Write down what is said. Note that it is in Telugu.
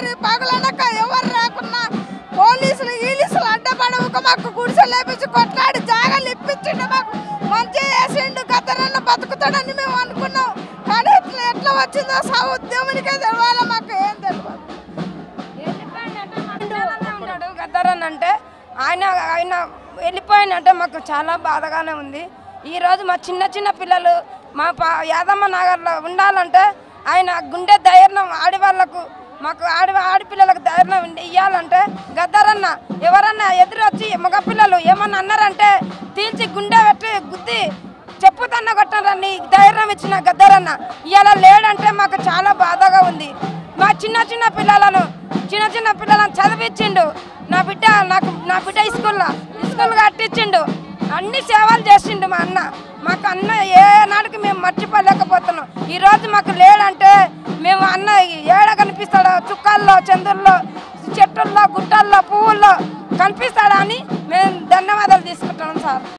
రాత్రి పగలనక ఎవరు రాకున్నా పోలీసులు ఈలీసులు అడ్డపడవక మాకు గుడిసె లేపించి కొట్లాడి జాగాలు ఇప్పించిండు మాకు మంచిగా చేసిండు గతరన్న బతుకుతాడని మేము అనుకున్నాం కానీ ఎట్లా ఎట్లా వచ్చిందో సాగు దేవునికే తెలవాలి మాకు ఏం తెలియదు ఉంటాడు గద్దరన్ అంటే ఆయన ఆయన వెళ్ళిపోయినంటే మాకు చాలా బాధగానే ఉంది ఈ రోజు మా చిన్న చిన్న పిల్లలు మా పా యాదమ్మ నగర్లో ఉండాలంటే ఆయన గుండె ధైర్యం ఆడవాళ్ళకు మాకు ఆడి ఆడపిల్లలకు ధైర్యం ఉండి- ఇయ్యాలంటే గద్దరన్న ఎవరన్నా ఎదురు వచ్చి మగపిల్లలు ఏమన్నా అన్నారంటే తీల్చి గుండె పెట్టి గుద్ది చెప్పుతన్న కొట్టారని ధైర్యం ఇచ్చిన గద్దరన్న ఇవాళ లేడంటే మాకు చాలా బాధగా ఉంది మా చిన్న చిన్న పిల్లలను చిన్న చిన్న పిల్లలను చదివించిండు నా బిడ్డ నాకు నా బిడ్డ స్కూల్లో స్కూల్ కట్టించిండు అన్ని సేవలు చేసిండు మా అన్న మాకు అన్న ఏ నాటికి మేము మర్చిపోలేకపోతున్నాం ఈ రోజు మాకు లేడంటే మేము అన్న ఏడ కనిపిస్తాడో చుక్కల్లో చంద్రుల్లో చెట్టుల్లో గుట్టల్లో పువ్వుల్లో కనిపిస్తాడా అని మేము ధన్యవాదాలు తీసుకుంటున్నాం సార్